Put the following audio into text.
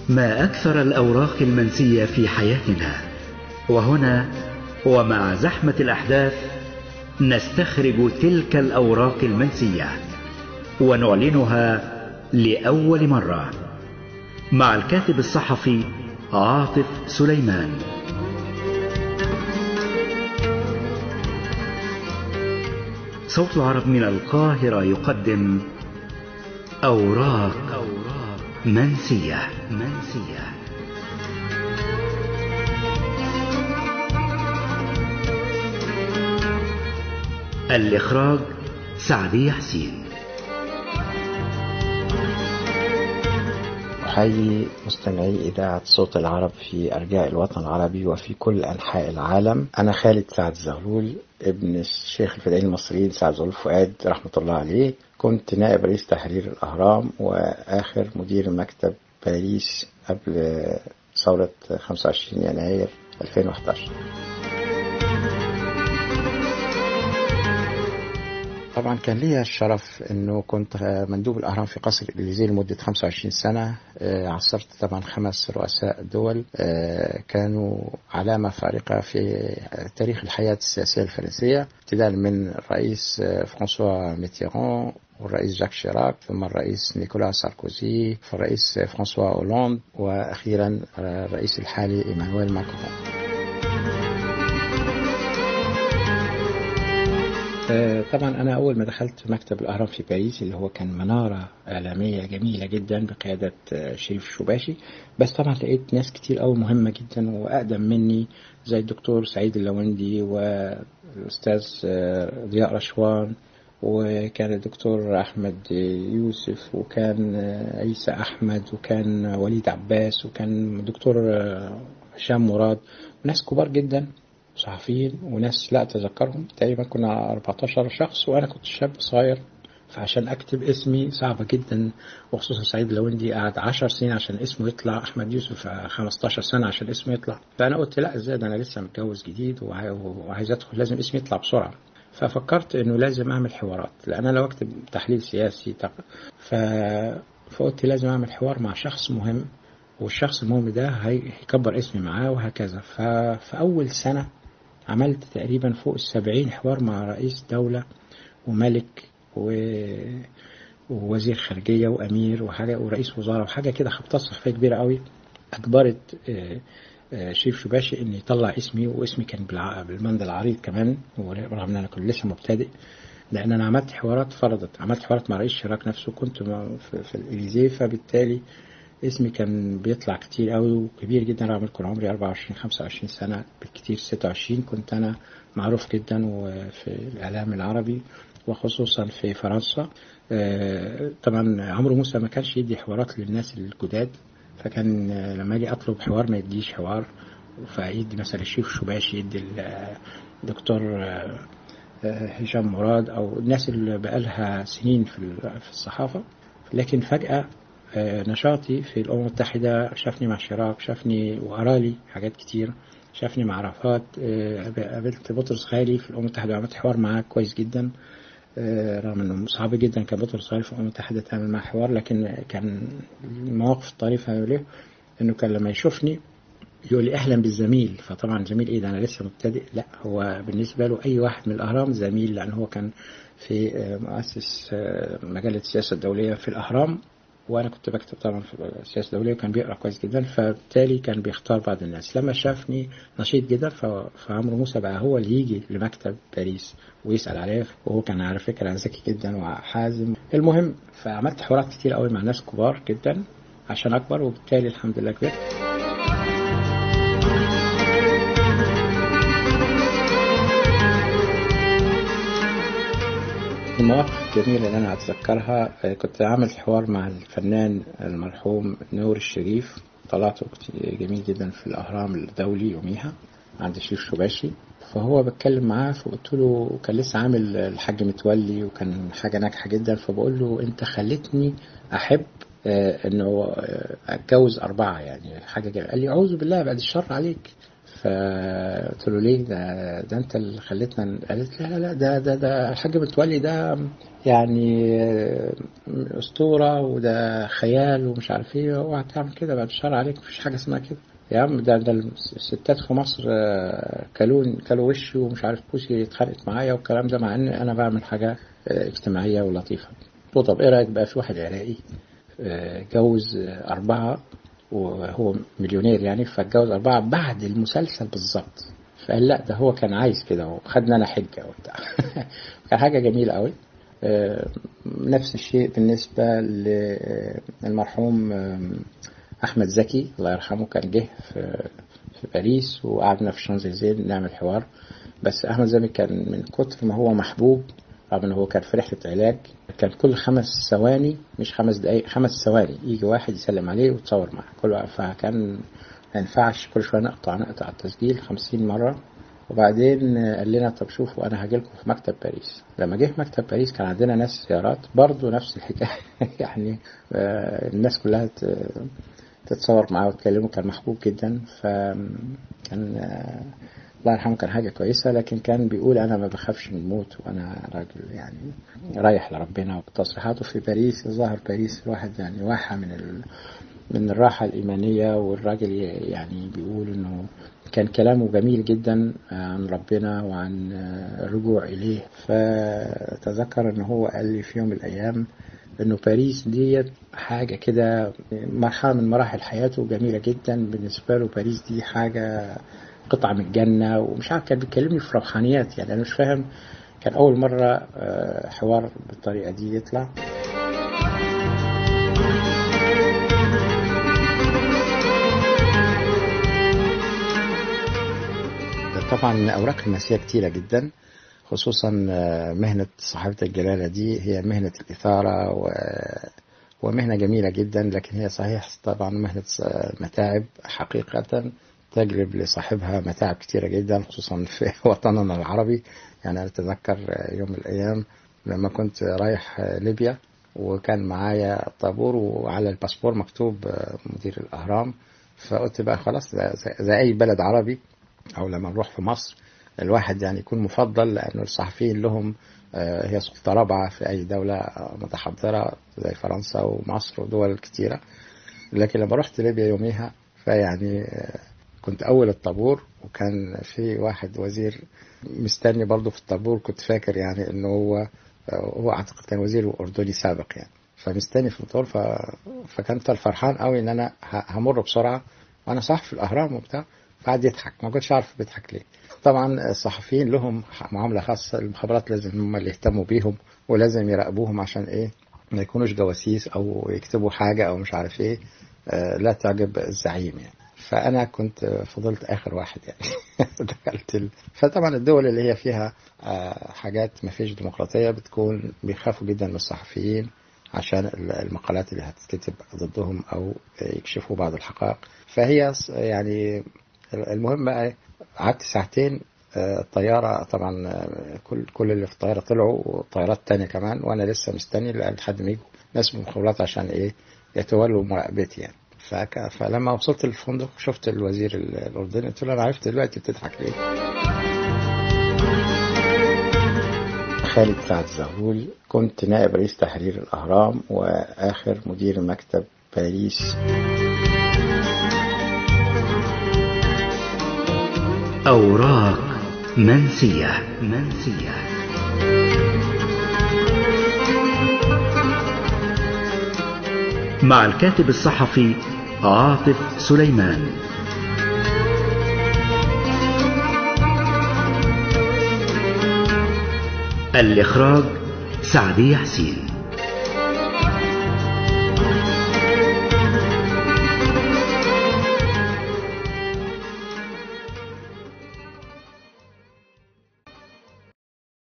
ما أكثر الأوراق المنسية في حياتنا وهنا ومع زحمة الأحداث نستخرج تلك الأوراق المنسية ونعلنها لأول مرة مع الكاتب الصحفي عاطف سليمان صوت العرب من القاهرة يقدم أوراق منسية منسية الإخراج سعدي حسين أحيي مستمعي إذاعة صوت العرب في أرجاء الوطن العربي وفي كل أنحاء العالم أنا خالد سعد زغلول ابن الشيخ الفدائي المصريين سعد زغلول فؤاد رحمة الله عليه كنت نائب رئيس تحرير الأهرام وآخر مدير مكتب باريس قبل ثورة 25 يناير 2011 طبعا كان لي الشرف انه كنت مندوب الاهرام في قصر الاليزيه لمده 25 سنه عصرت طبعا خمس رؤساء دول كانوا علامه فارقه في تاريخ الحياه السياسيه الفرنسيه ابتداء من الرئيس فرانسوا ميتيران والرئيس جاك شيراك ثم الرئيس نيكولا ساركوزي فالرئيس فرانسوا أولاند وأخيرا الرئيس الحالي إيمانويل ماكرون طبعا أنا أول ما دخلت مكتب الأهرام في باريس اللي هو كان منارة إعلامية جميلة جدا بقيادة شريف شباشي بس طبعا لقيت ناس كتير قوي مهمة جدا وأقدم مني زي الدكتور سعيد اللوندي والأستاذ ضياء رشوان وكان الدكتور أحمد يوسف وكان عيسى أحمد وكان وليد عباس وكان الدكتور هشام مراد ناس كبار جدا صحفيين وناس لا أتذكرهم تقريبا كنا 14 شخص وأنا كنت شاب صغير فعشان أكتب اسمي صعبة جدا وخصوصا سعيد لوندي قعد 10 سنين عشان اسمه يطلع أحمد يوسف 15 سنة عشان اسمه يطلع فأنا قلت لا إزاي ده أنا لسه متجوز جديد وعايز أدخل لازم اسمي يطلع بسرعة ففكرت انه لازم اعمل حوارات لان انا لو اكتب تحليل سياسي تق... ف... فقلت لازم اعمل حوار مع شخص مهم والشخص المهم ده هيكبر اسمي معاه وهكذا ف... فاول سنه عملت تقريبا فوق السبعين حوار مع رئيس دولة وملك و... ووزير خارجية وأمير وحاجة ورئيس وزارة وحاجة كده خبطة صحفية كبيرة قوي أجبرت شريف شباشي ان يطلع اسمي واسمي كان بالمند العريض كمان رغم ان انا كنت لسه مبتدئ لان انا عملت حوارات فرضت عملت حوارات مع رئيس شراك نفسه كنت في, في الاليزيه فبالتالي اسمي كان بيطلع كتير قوي وكبير جدا رغم كان عمري 24 25 سنه بالكتير 26 كنت انا معروف جدا وفي الاعلام العربي وخصوصا في فرنسا طبعا عمرو موسى ما كانش يدي حوارات للناس الجداد فكان لما اجي اطلب حوار ما يديش حوار فيدي مثلا الشيخ شباشي يدي الدكتور هشام مراد او الناس اللي بقالها سنين في الصحافه لكن فجاه نشاطي في الامم المتحده شافني مع شراك شافني وقرالي حاجات كتير شافني مع عرفات قابلت بطرس خالي في الامم المتحده وعملت حوار معاه كويس جدا رغم انه صعب جدا كان بطل صغير في الامم المتحده تعمل معاه حوار لكن كان المواقف الطريفه له انه كان لما يشوفني يقول لي اهلا بالزميل فطبعا زميل ايه ده انا لسه مبتدئ لا هو بالنسبه له اي واحد من الاهرام زميل لان هو كان في مؤسس مجله السياسه الدوليه في الاهرام وانا كنت بكتب طبعا في السياسه الدوليه وكان بيقرا كويس جدا فبالتالي كان بيختار بعض الناس لما شافني نشيط جدا فعمرو موسى بقى هو اللي يجي لمكتب باريس ويسال عليا وهو كان على فكره ذكي جدا وحازم المهم فعملت حوارات كتير قوي مع ناس كبار جدا عشان اكبر وبالتالي الحمد لله كبرت المواقف الجميلة اللي أنا أتذكرها كنت عامل حوار مع الفنان المرحوم نور الشريف طلعته جميل جدا في الأهرام الدولي يوميها عند الشيخ شباشي فهو بتكلم معاه فقلت له كان لسه عامل الحاج متولي وكان حاجة ناجحة جدا فبقول له أنت خلتني أحب انه اتجوز اربعه يعني حاجه كده قال لي اعوذ بالله بعد الشر عليك فقلت له ليه ده, ده انت اللي خليتنا قالت لا لا لا ده ده ده الحاج متولي ده يعني اسطوره وده خيال ومش عارف ايه اوعى تعمل كده بعد الشر عليك مفيش حاجه اسمها كده يا عم ده ده الستات في مصر كلون كلوا وشي ومش عارف بوسي اتخانقت معايا والكلام ده مع ان انا بعمل حاجه اجتماعيه ولطيفه قلت له طب ايه رايك بقى في واحد عراقي جوز اربعه وهو مليونير يعني فاتجوز أربعة بعد المسلسل بالظبط فقال لا ده هو كان عايز كده وخدنا أنا حجة وبتاع كان حاجة جميلة قوي نفس الشيء بالنسبة للمرحوم أحمد زكي الله يرحمه كان جه في في باريس وقعدنا في شانزليزيه نعمل حوار بس أحمد زكي كان من كتر ما هو محبوب رغم ان هو كان في رحله علاج كان كل خمس ثواني مش خمس دقائق خمس ثواني يجي واحد يسلم عليه وتصور معاه كل فكان ما ينفعش كل شويه نقطع نقطع التسجيل خمسين مره وبعدين قال لنا طب شوفوا انا هاجي لكم في مكتب باريس لما جه في مكتب باريس كان عندنا ناس زيارات برضه نفس الحكايه يعني الناس كلها تتصور معاه وتكلمه كان محبوب جدا فكان الله يرحمه كان حاجة كويسة لكن كان بيقول أنا ما بخافش من الموت وأنا راجل يعني رايح لربنا وتصريحاته في باريس ظهر باريس الواحد يعني واحة من ال... من الراحة الإيمانية والراجل يعني بيقول إنه كان كلامه جميل جدا عن ربنا وعن الرجوع إليه فتذكر إن هو قال لي في يوم من الأيام إنه باريس ديت حاجة كده مرحلة من مراحل حياته جميلة جدا بالنسبة له باريس دي حاجة قطعة من الجنة ومش عارف كان بيكلمني في روحانيات يعني أنا مش فاهم كان أول مرة حوار بالطريقة دي يطلع طبعا أوراق المسيح كتيرة جدا خصوصا مهنة صاحبة الجلالة دي هي مهنة الإثارة و... ومهنة جميلة جدا لكن هي صحيح طبعا مهنة متاعب حقيقة تجلب لصاحبها متاعب كتيرة جدا خصوصا في وطننا العربي يعني أنا أتذكر يوم من الأيام لما كنت رايح ليبيا وكان معايا طابور وعلى الباسبور مكتوب مدير الأهرام فقلت بقى خلاص زي أي بلد عربي أو لما نروح في مصر الواحد يعني يكون مفضل لأنه الصحفيين لهم هي سلطة رابعة في أي دولة متحضرة زي فرنسا ومصر ودول كتيرة لكن لما رحت ليبيا يوميها فيعني كنت أول الطابور وكان في واحد وزير مستني برضه في الطابور كنت فاكر يعني إنه هو هو أعتقد كان وزير أردني سابق يعني فمستني في الطابور ف... فكان فرحان قوي إن أنا همر بسرعة وأنا صح في الأهرام وبتاع فقعد يضحك ما كنتش عارف بيضحك ليه طبعا الصحفيين لهم معاملة خاصة المخابرات لازم هم اللي يهتموا بيهم ولازم يراقبوهم عشان إيه ما يكونوش جواسيس أو يكتبوا حاجة أو مش عارف إيه لا تعجب الزعيم يعني فانا كنت فضلت اخر واحد يعني دخلت ال... فطبعا الدول اللي هي فيها حاجات ما فيش ديمقراطيه بتكون بيخافوا جدا من الصحفيين عشان المقالات اللي هتتكتب ضدهم او يكشفوا بعض الحقائق فهي يعني المهم بقى قعدت ساعتين الطيارة طبعا كل كل اللي في الطيارة طلعوا وطيارات تانية كمان وأنا لسه مستني لحد ما يجوا ناس من المخابرات عشان إيه يتولوا مراقبتي يعني فك... فلما وصلت الفندق شفت الوزير الأردني قلت له أنا عرفت دلوقتي بتضحك ليه خالد سعد زغلول كنت نائب رئيس تحرير الأهرام وآخر مدير مكتب باريس أوراق منسية منسية مع الكاتب الصحفي عاطف سليمان الإخراج سعدي حسين